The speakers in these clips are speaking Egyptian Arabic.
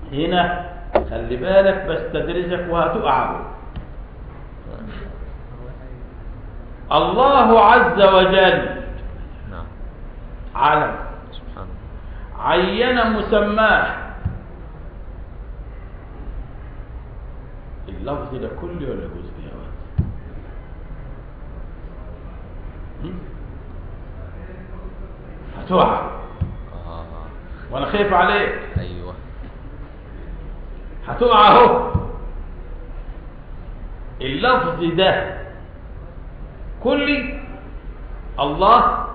هنا خلي بالك بستدرجك وهتقع الله عز وجل نعم علم سبحانه عين مسماه اللفظ ده كلي ولا جزئي يا واد هم؟ هتقع آه وانا خايف عليك أيوه هتقع اهو اللفظ ده كلي الله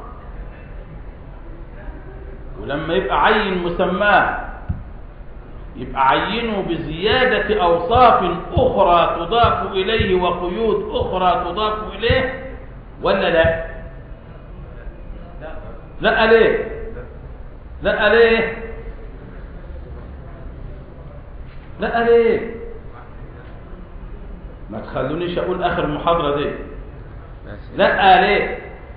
ولما يبقى عين مسماه يبقى عينه بزيادة أوصاف أخرى تضاف إليه وقيود أخرى تضاف إليه ولا لا لا ليه لا ليه لا ليه ما تخلونيش أقول آخر المحاضرة دي ماشي. لا ليه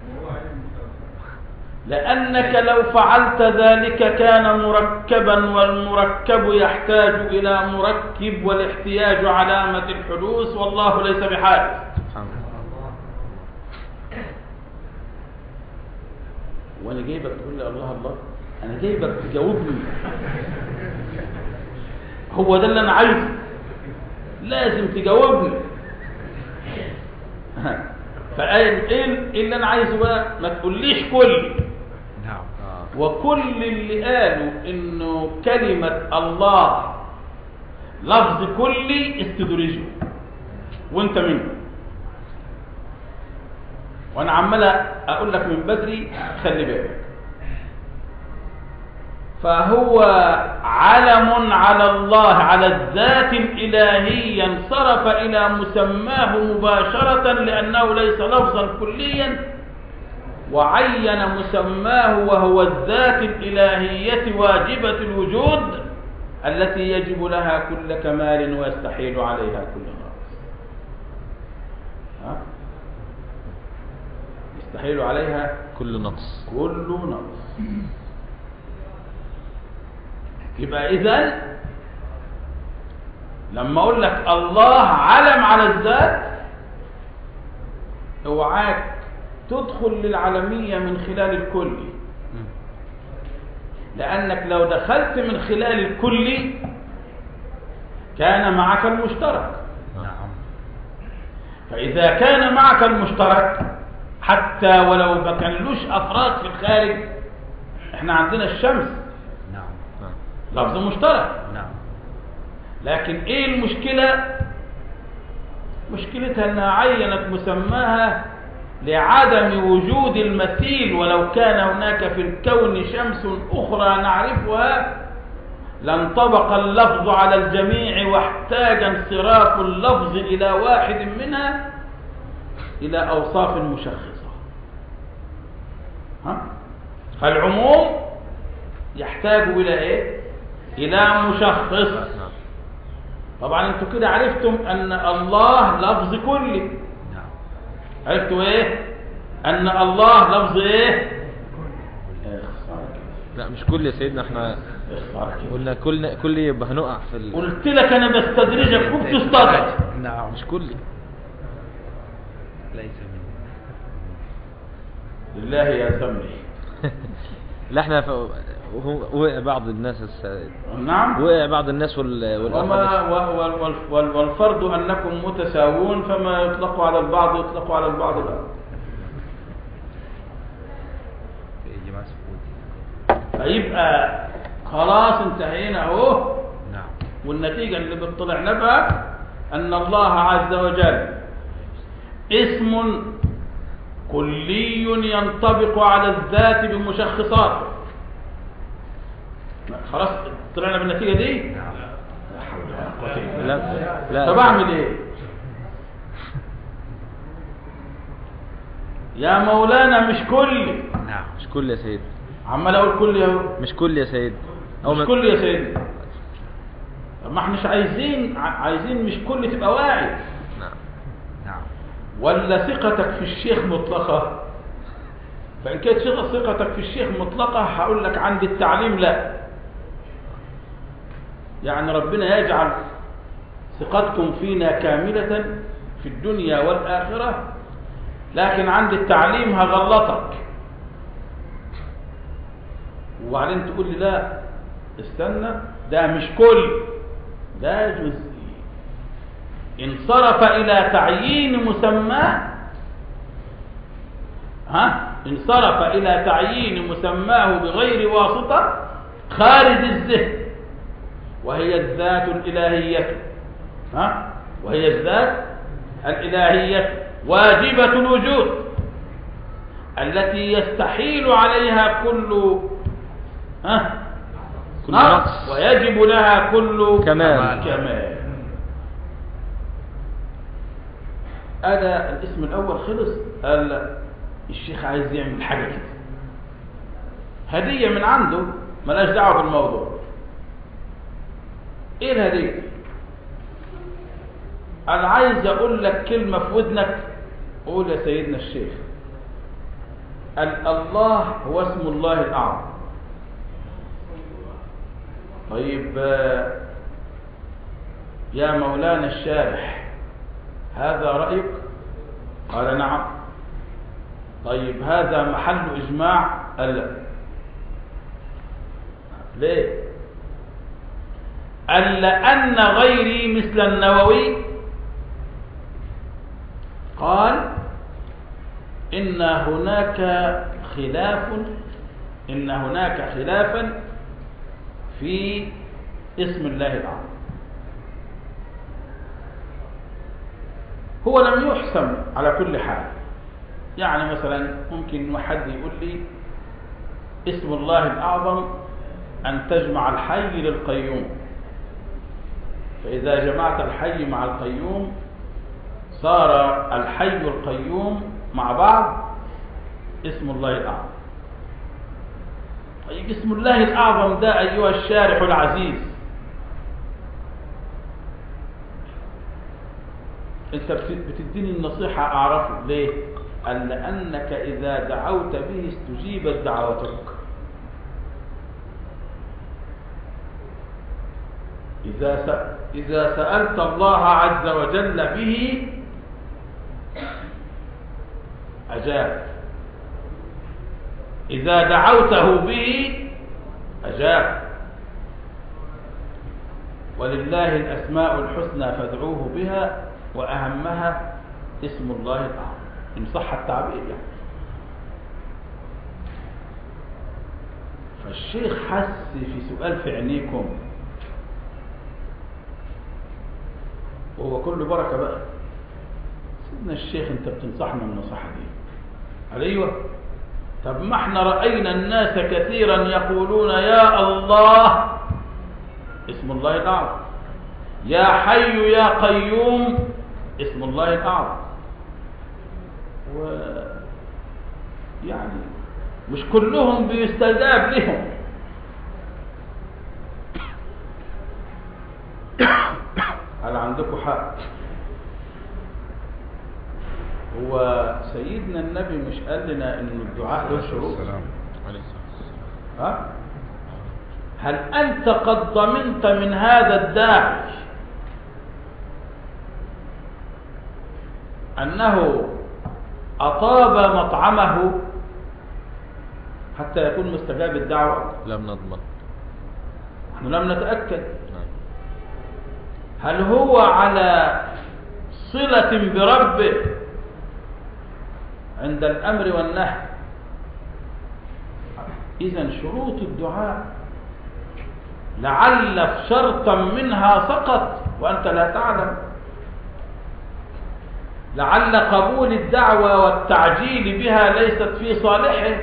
لأنك لو فعلت ذلك كان مركبا والمركب يحتاج إلى مركب والاحتياج علامة الحدوث والله ليس بحادث سبحان الله وانا جايبك تقول لي الله الله انا جايبك تجاوبني هو ده اللي انا عايزه لازم تجاوبني فايه ايه اللي انا عايزه بقى ما تقوليش كل نعم آه وكل اللي قالوا انه كلمة الله لفظ كلي استدرجوا وانت منه وانا عمال اقول لك من بدري خلي بالك فهو علم على الله على الذات الإلهية انصرف إلى مسماه مباشرة لأنه ليس لفظا كليا وعين مسماه وهو الذات الإلهية واجبة الوجود التي يجب لها كل كمال ويستحيل عليها كل نقص ها؟ يستحيل عليها كل نقص كل نقص يبقى إذن لما أقول لك الله علم على الذات اوعاك تدخل للعالمية من خلال الكل لأنك لو دخلت من خلال الكل كان معك المشترك نعم فإذا كان معك المشترك حتى ولو ما كانلوش أفراد في الخارج احنا عندنا الشمس نعم نعم لفظ مشترك نعم لكن ايه المشكلة مشكلتها انها عينت مسماها لعدم وجود المثيل ولو كان هناك في الكون شمس اخرى نعرفها لانطبق اللفظ على الجميع واحتاج انصراف اللفظ الى واحد منها الى اوصاف مشخصة ها؟ فالعموم يحتاج الى ايه الى مشخص نعم طبعا انتوا كده عرفتم ان الله لفظ كلي نعم عرفتوا ايه ان الله لفظ ايه اخسر لا مش كل يا سيدنا احنا اخسر كده. قلنا كل كل يبقى هنقع في ال... قلت لك انا بستدرجك وبتصطدم نعم مش كل ليس مني لله يا سمي لا احنا ف... وهو- وقع بعض الناس الس... نعم وقع بعض الناس وال... وما والآخرين و- وال- وال- وال- والفرض انكم متساوون فما يطلق على البعض يطلق على البعض لا في إجماع سكوتي فيبقى خلاص انتهينا اهو نعم والنتيجة اللي بتطلعنا بها أن الله عز وجل اسم كلي ينطبق على الذات بمشخصاته خلاص طلعنا بالنتيجة دي نعم لا حول ولا قوة إلا بالله. لا لا طب أعمل إيه يا مولانا مش كلي نعم مش كل يا سيد عمال أقول كلي أهو مش كل يا سيد أو مش ما... كل يا سيدي طب ما احناش عايزين ع- عايزين مش كل تبقى واعي نعم نعم ولا ثقتك في الشيخ مطلقة فإن كانت ثقة- ثقتك في الشيخ مطلقة هقول لك عند التعليم لا يعني ربنا يجعل ثقتكم فينا كاملة في الدنيا والآخرة لكن عند التعليم هغلطك وبعدين تقول لي لا استنى ده مش كل ده جزئي انصرف إلى تعيين مسماه ها انصرف إلى تعيين مسماه بغير واسطة خارج الذهن وهي الذات الإلهية ها وهي الذات الإلهية واجبة الوجود التي يستحيل عليها كل ها كل نقص نقص. ويجب لها كل كمال. كمال هذا الاسم الأول خلص قال الشيخ عايز يعمل حاجة كده هدية من عنده ملاش دعوة بالموضوع ايه الهدية انا عايز اقول لك كلمة في ودنك قول يا سيدنا الشيخ ال- الله هو اسم الله الاعظم طيب آه، يا مولانا الشارح هذا رأيك قال نعم طيب هذا محل إجماع قال لا ليه قال لأن غيري مثل النووي قال إن هناك خلاف إن هناك خلافا في اسم الله الأعظم هو لم يحسم على كل حال يعني مثلا ممكن حد يقول لي اسم الله الأعظم أن تجمع الحي للقيوم فإذا جمعت الحي مع القيوم صار الحي والقيوم مع بعض اسم الله الأعظم طيب اسم الله الأعظم ده أيها الشارح العزيز انت بت- بتديني النصيحة اعرفه ليه قال لانك اذا دعوت به استجيبت دعوتك اذا س... اذا سألت الله عز وجل به اجاب اذا دعوته به اجاب ولله الأسماء الحسنى فادعوه بها وأهمها اسم الله الأعظم إن صح التعبير يعني فالشيخ حس في سؤال في عينيكم وهو كله بركة بقى سيدنا الشيخ انت بتنصحنا النصيحة دي قال ايوه طب ما احنا رأينا الناس كثيرا يقولون يا الله اسم الله الأعظم يا حي يا قيوم اسم الله الأعظم و يعني مش كلهم بيستجاب لهم هل عندكم حق هو سيدنا النبي مش قال لنا ان الدعاء له شروط عليه الصلاة والسلام ها؟ هل أنت قد ضمنت من هذا الداعي أنه أطاب مطعمه حتى يكون مستجاب الدعوة لم نضمن نحن لم نتأكد نعم هل هو على صلة بربه عند الأمر والنهي إذا شروط الدعاء لعل شرطا منها سقط وأنت لا تعلم لعل قبول الدعوة والتعجيل بها ليست في صالحه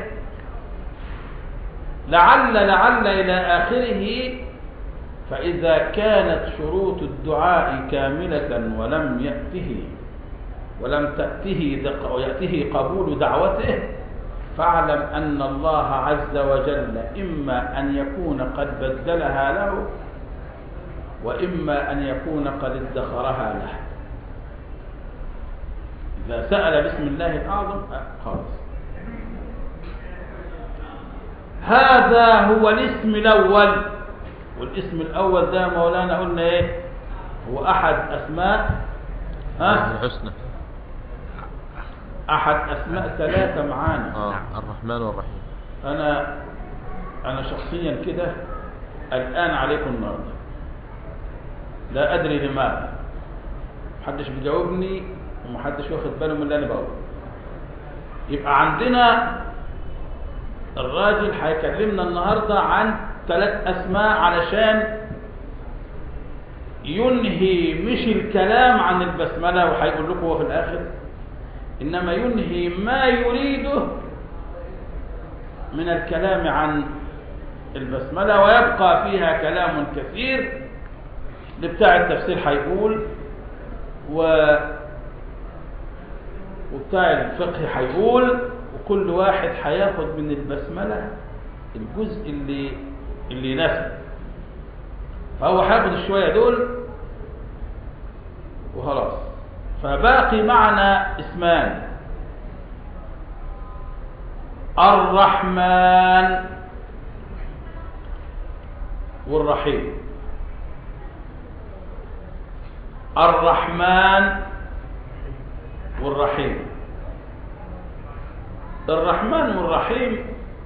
لعل لعل إلى آخره فإذا كانت شروط الدعاء كاملة ولم يأته ولم تأته دق- ويأته قبول دعوته فاعلم أن الله عز وجل إما أن يكون قد بدلها له وإما أن يكون قد ادخرها له إذا سأل بسم الله الأعظم آه، خلاص هذا هو الاسم الأول والاسم الأول ده مولانا قلنا إيه هو أحد أسماء ها الحسنى أحد أسماء ثلاثة معانا اه نعم. الرحمن والرحيم أنا أنا شخصيا كده الآن عليكم النهاردة لا أدري لماذا محدش بيجاوبني ومحدش واخد باله من اللي أنا بقوله يبقى عندنا الراجل هيكلمنا النهاردة عن ثلاث أسماء علشان ينهي مش الكلام عن البسملة وهيقول لكم هو في الآخر إنما ينهي ما يريده من الكلام عن البسملة ويبقى فيها كلام كثير لبتاع التفسير هيقول و وبتاع الفقه هيقول وكل واحد هياخد من البسملة الجزء اللي اللي يناسبه فهو هياخد الشوية دول وخلاص فباقي معنا اسمان الرحمن والرحيم الرحمن والرحيم الرحمن والرحيم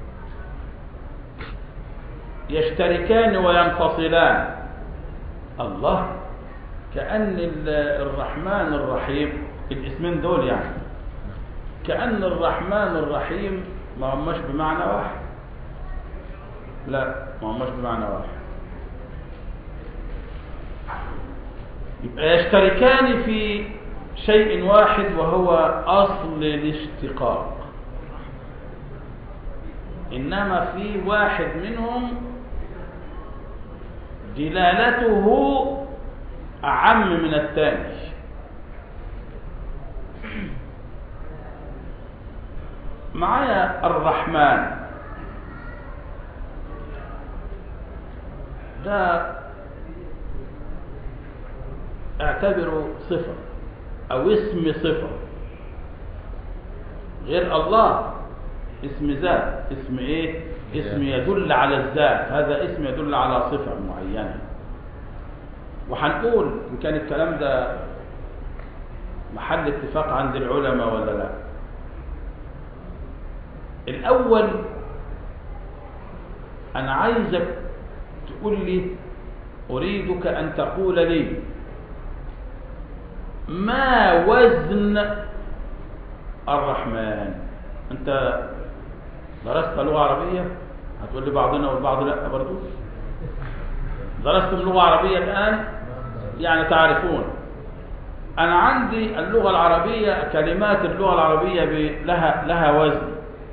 يشتركان وينفصلان الله كأن ال- الرحمن الرحيم الاسمين دول يعني كأن الرحمن الرحيم ما هماش بمعنى واحد لا ما هماش بمعنى واحد يبقى يشتركان في شيء واحد وهو أصل الاشتقاق إنما في واحد منهم دلالته أعم من الثاني معايا الرحمن ده اعتبره صفة أو اسم صفة غير الله اسم ذات اسم ايه اسم يدل على الذات هذا اسم يدل على صفة معينة وهنقول ان كان الكلام ده محل اتفاق عند العلماء ولا لا الاول انا عايزك تقول لي اريدك ان تقول لي ما وزن الرحمن انت درست لغة عربية هتقول لي بعضنا والبعض لا برضو درستم لغة عربية الآن يعني تعرفون أنا عندي اللغة العربية كلمات اللغة العربية ب- لها لها وزن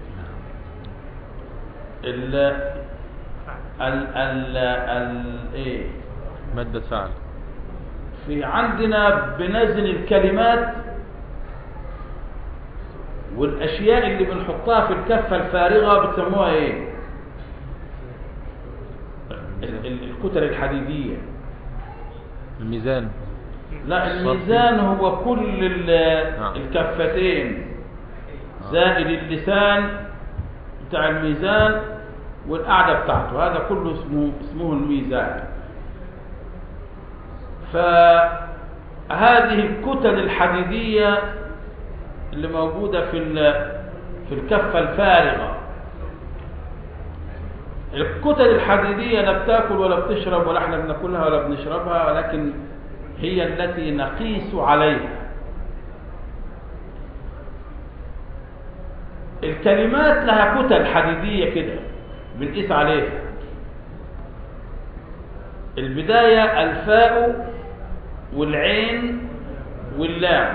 ال ال ال ال ايه مادة فعل في عندنا بنزن الكلمات والاشياء اللي بنحطها في الكفه الفارغه بتسموها ايه ال- ال- الكتل الحديديه الميزان لا الميزان هو كل ال- نعم. الكفتين زائد اللسان بتاع الميزان والقعده بتاعته هذا كله اسمه اسمه الميزان فهذه الكتل الحديدية اللي موجودة في ال- في الكفة الفارغة الكتل الحديدية لا بتاكل ولا بتشرب ولا احنا بناكلها ولا بنشربها ولكن هي التي نقيس عليها الكلمات لها كتل حديدية كده بنقيس عليها البداية الفاء والعين واللام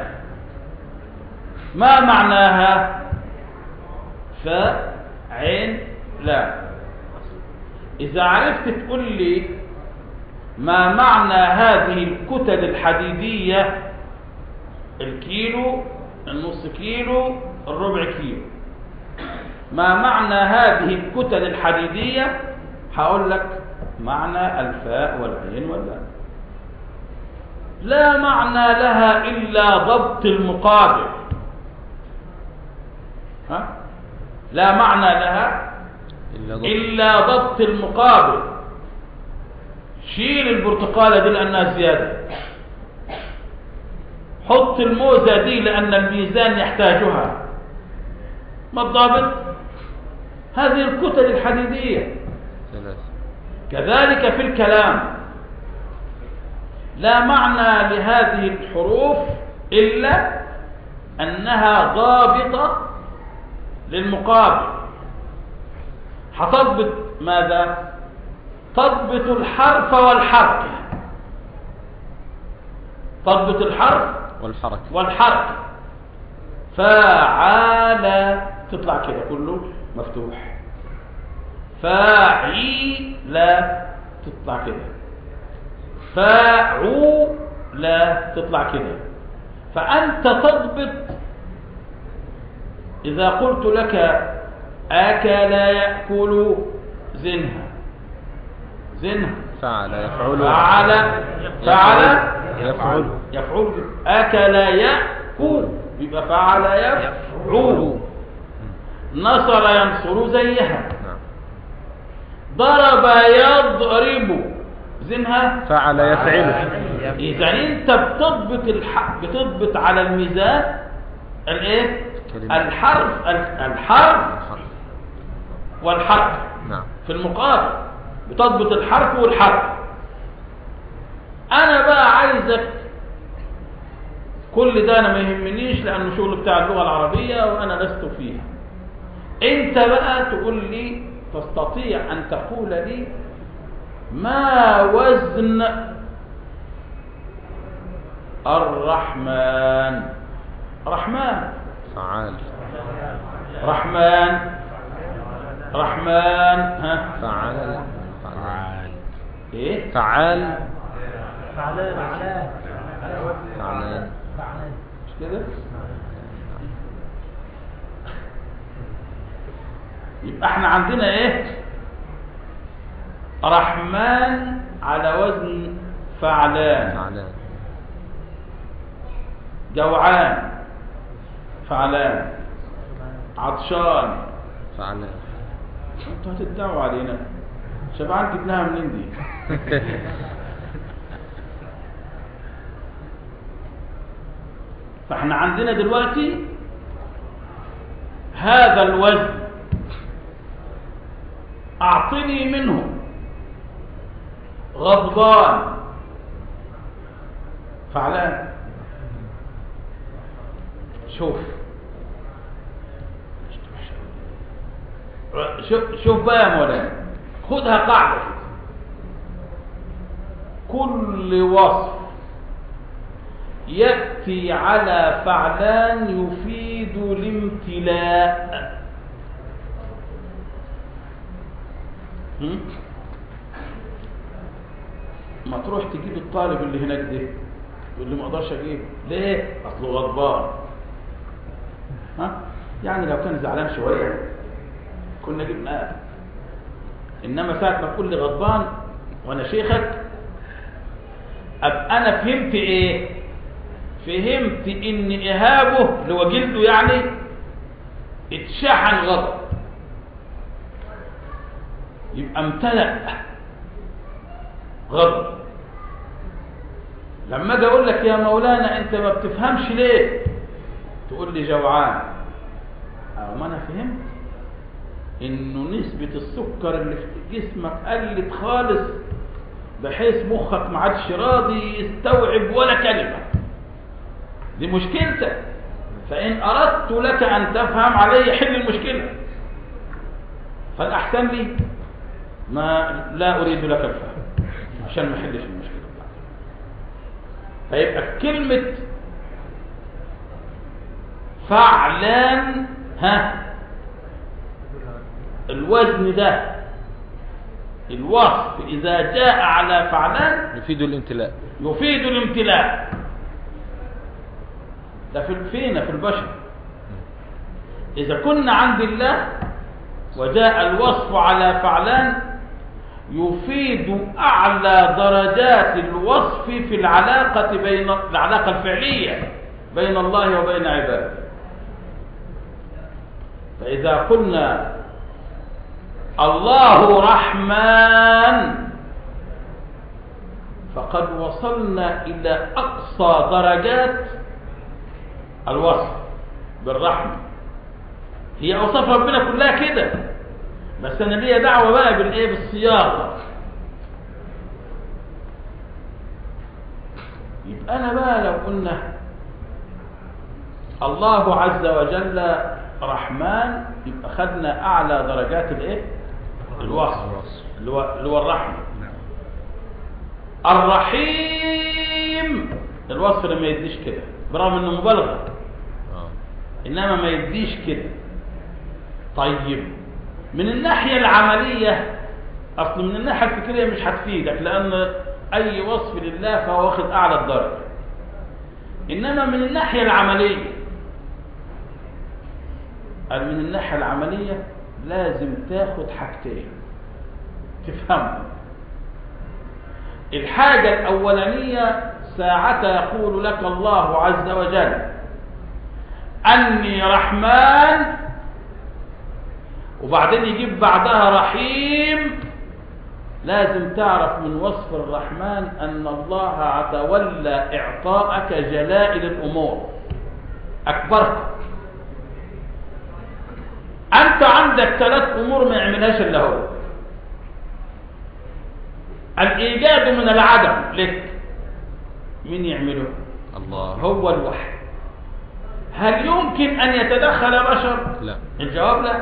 ما معناها فاء عين لام إذا عرفت تقول لي ما معنى هذه الكتل الحديدية الكيلو النص كيلو الربع كيلو ما معنى هذه الكتل الحديدية هقول لك معنى الفاء والعين واللام لا معنى لها إلا ضبط المقابل ها؟ لا معنى لها إلا ضبط إلا ضبط المقابل شيل البرتقالة دي لأنها زيادة حط الموزة دي لأن الميزان يحتاجها ما الضابط هذه الكتل الحديدية ثلاثة كذلك في الكلام لا معنى لهذه الحروف إلا أنها ضابطة للمقابل هتضبط ماذا تضبط الحرف والحرف تضبط الحرف والحركة والحرف فعال تطلع كده كله مفتوح فاعيل تطلع كده فاعو لا تطلع كده فأنت تضبط إذا قلت لك أكل يأكل زنها زنها فعل يفعل فعل فعل يفعل يفعل أكل يأكل يبقى فعل يفعل نصر ينصر زيها نعم ضرب يضرب زنها فعل يفعل إذا أنت بتضبط الح... بتضبط على الميزان الايه كلمة. الحرف ال- الحرف الحرف والحرف نعم في المقابل بتضبط الحرف والحرف انا بقى عايزك كل ده انا ما يهمنيش لانه شغل بتاع اللغه العربيه وانا لست فيها انت بقى تقول لي تستطيع ان تقول لي ما وزن الرحمن رحمن فعال رحمن رحمن ها فعال فعال ايه فعال فعلان فعلان مش كده يبقى احنا عندنا ايه رحمن على وزن فعلان فعلان جوعان فعلان عطشان فعلان انتوا هتدعوا علينا شبعان جبناها منين دي فاحنا عندنا دلوقتي هذا الوزن اعطني منه غضبان فعلان شوف شوف شوف بقى يا مولانا خدها قاعدة كده. كل وصف يأتي على فعلان يفيد الامتلاء هم؟ ما تروح تجيب الطالب اللي هناك ده يقول لي ما اقدرش اجيبه ليه اصله غضبان ها يعني لو كان زعلان شويه كنا جبناه انما ساعه ما تقول لي غضبان وانا شيخك ابقى انا فهمت ايه فهمت ان اهابه اللي هو جلده يعني اتشحن غضب يبقى امتلأ غضب لما اجي اقول لك يا مولانا انت ما بتفهمش ليه تقول لي جوعان او ما انا فهمت انه نسبة السكر اللي في جسمك قلت خالص بحيث مخك ما عادش راضي يستوعب ولا كلمة دي مشكلتك فإن أردت لك أن تفهم علي حل المشكلة فالأحسن لي ما لا أريد لك الفهم عشان ما أحلش المشكلة بتاعتك فيبقى كلمة فعلان ها الوزن ده الوصف إذا جاء على فعلان يفيد الامتلاء يفيد الامتلاء ده في فينا في البشر إذا كنا عند الله وجاء الوصف على فعلان يفيد أعلى درجات الوصف في العلاقة بين العلاقة الفعلية بين الله وبين عباده فإذا قلنا الله رحمن فقد وصلنا إلى أقصى درجات الوصف بالرحمة هي أوصاف ربنا كلها كده بس أنا ليا دعوة بقى بالإيه بالصياغة يبقى أنا بقى لو قلنا الله عز وجل رحمن يبقى خدنا أعلى درجات الإيه الوصف اللي هو اللي هو الرحمة نعم الرحيم الوصف اللي ما يديش كده برغم انه مبالغه اه انما ما يديش كده طيب من الناحيه العمليه اصل من الناحيه الفكريه مش هتفيدك لان اي وصف لله فهو واخد اعلى الدرجه انما من الناحيه العمليه قال من الناحيه العمليه لازم تاخد حاجتين تفهمهم الحاجة الأولانية ساعة يقول لك الله عز وجل أني رحمن وبعدين يجيب بعدها رحيم لازم تعرف من وصف الرحمن أن الله تولى إعطاءك جلائل الأمور أكبرها أنت عندك ثلاث أمور ما يعملهاش إلا هو الإيجاد من العدم لك مين يعمله الله هو الوحي هل يمكن أن يتدخل بشر لا الجواب لا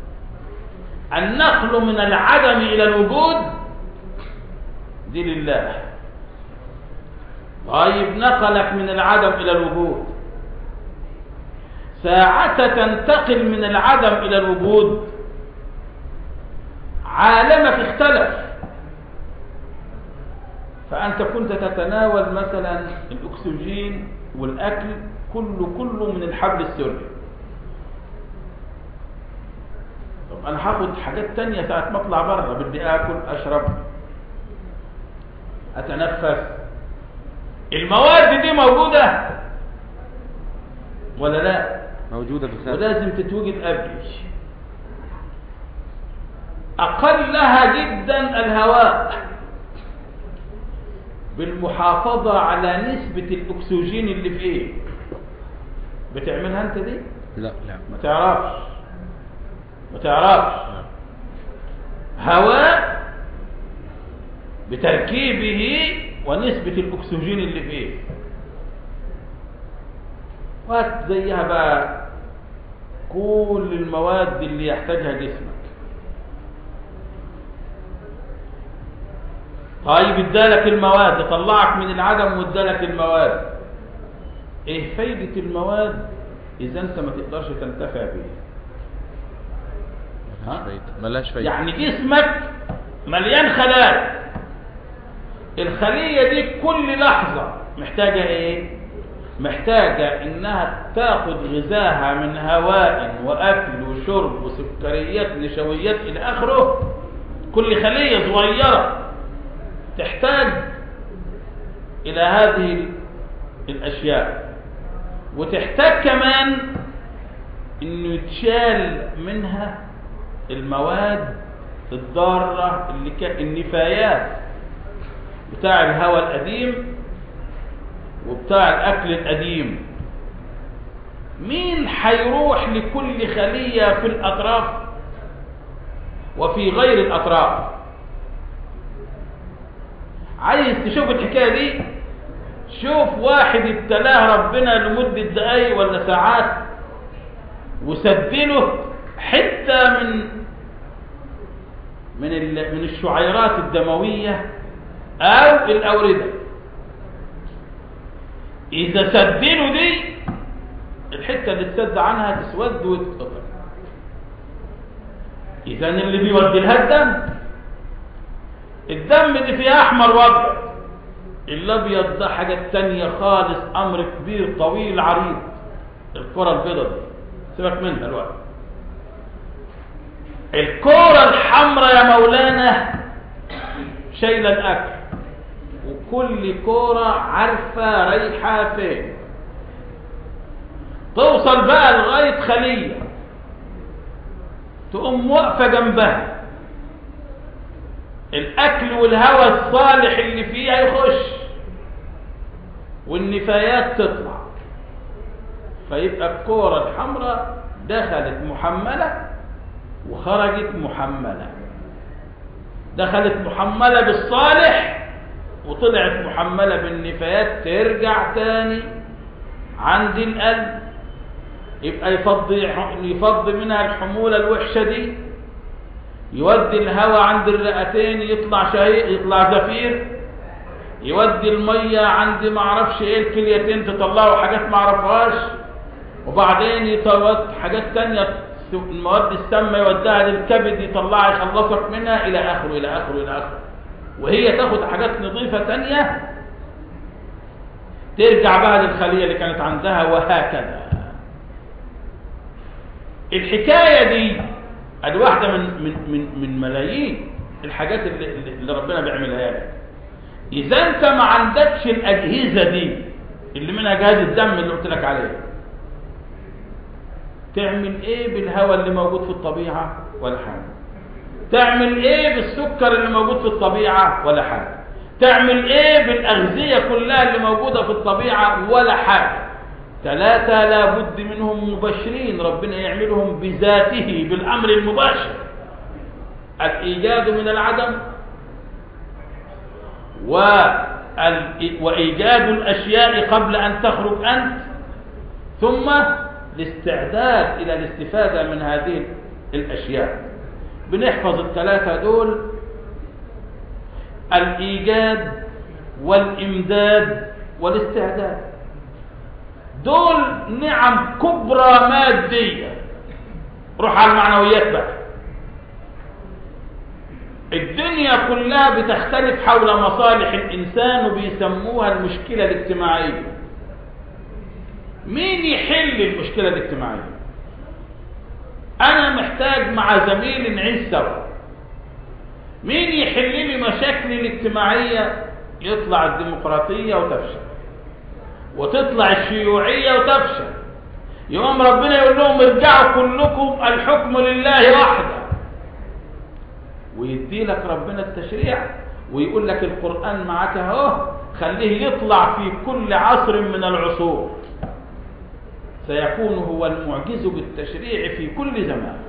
النقل من العدم إلى الوجود دي لله طيب نقلك من العدم إلى الوجود ساعة تنتقل من العدم إلى الوجود عالمك اختلف فأنت كنت تتناول مثلا الأكسجين والأكل كله كله من الحبل السري طب أنا هاخد حاجات تانية ساعة ما أطلع بره بدي آكل أشرب أتنفس المواد دي موجودة ولا لا موجودة في الخارج ولازم تتوجد قبلي أقلها جدا الهواء بالمحافظة على نسبة الأكسجين اللي في إيه بتعملها أنت دي لا لا ما تعرفش ما تعرفش هواء بتركيبه ونسبة الأكسجين اللي فيه وهات زيها بقى كل المواد اللي يحتاجها جسمك طيب ادالك المواد طلعك من العدم وادالك المواد ايه فايدة المواد اذا انت ما تقدرش تنتفع بيها ملهاش ها؟ فايدة ملهاش فايدة يعني جسمك مليان خلايا الخلية دي كل لحظة محتاجة ايه محتاجة انها تاخد غذاها من هواء واكل وشرب وسكريات نشويات الى اخره كل خلية صغيرة تحتاج الى هذه الاشياء وتحتاج كمان انه يتشال منها المواد الضارة اللي كان النفايات بتاع الهواء القديم وبتاع الاكل القديم مين هيروح لكل خلية في الاطراف وفي غير الاطراف عايز تشوف الحكاية دي شوف واحد ابتلاه ربنا لمدة دقايق ولا ساعات وسدله حتة من من ال- من الشعيرات الدموية أو الأوردة إذا سدلوا دي الحتة اللي تسد عنها تسود وتتقطع إذا اللي بيودي لها الدم الدم اللي فيه أحمر وأبيض الأبيض ده حاجة تانية خالص أمر كبير طويل عريض الكرة البيضاء دي سيبك منها الوقت الكرة الحمراء يا مولانا شايلة الأكل وكل كرة عارفة رايحة فين توصل بقى لغاية خلية تقوم واقفة جنبها الاكل والهوى الصالح اللي فيه هيخش والنفايات تطلع فيبقى الكورة الحمراء دخلت محملة وخرجت محملة دخلت محملة بالصالح وطلعت محملة بالنفايات ترجع تاني عند القلب يبقى يفضي يفضي منها الحمولة الوحشة دي يودي الهواء عند الرئتين يطلع شهيق يطلع زفير يودي المية عند ما اعرفش ايه الكليتين تطلعوا حاجات ما اعرفهاش وبعدين يطلع حاجات تانية المواد السامة يوديها للكبد يطلعها يخلصك منها الى اخره الى اخره الى اخره وهي تاخد حاجات نظيفة تانية ترجع بقى للخلية اللي كانت عندها وهكذا الحكاية دي ادي واحدة من من من من ملايين الحاجات اللي, اللي ربنا بيعملها لك اذا انت ما عندكش الاجهزة دي اللي منها جهاز الدم اللي قلت لك عليه تعمل ايه بالهواء اللي موجود في الطبيعة ولا حاجة تعمل ايه بالسكر اللي موجود في الطبيعة ولا حاجة تعمل ايه بالاغذية كلها اللي موجودة في الطبيعة ولا حاجة ثلاثة لا بد منهم مبشرين ربنا يعملهم بذاته بالامر المباشر الايجاد من العدم وإيجاد الأشياء قبل أن تخرج أنت ثم الاستعداد إلى الاستفادة من هذه الأشياء بنحفظ الثلاثة دول الإيجاد والإمداد والاستعداد دول نعم كبرى مادية روح على المعنويات بقى الدنيا كلها بتختلف حول مصالح الإنسان وبيسموها المشكلة الاجتماعية مين يحل المشكلة الاجتماعية أنا محتاج مع زميل نعيش سوا مين يحل لي مشاكلي الاجتماعية يطلع الديمقراطية وتفشل وتطلع الشيوعية وتفشل يوم ربنا يقول لهم ارجعوا كلكم الحكم لله وحده ويدي لك ربنا التشريع ويقول لك القرآن معك اهو خليه يطلع في كل عصر من العصور سيكون هو المعجز بالتشريع في كل زمان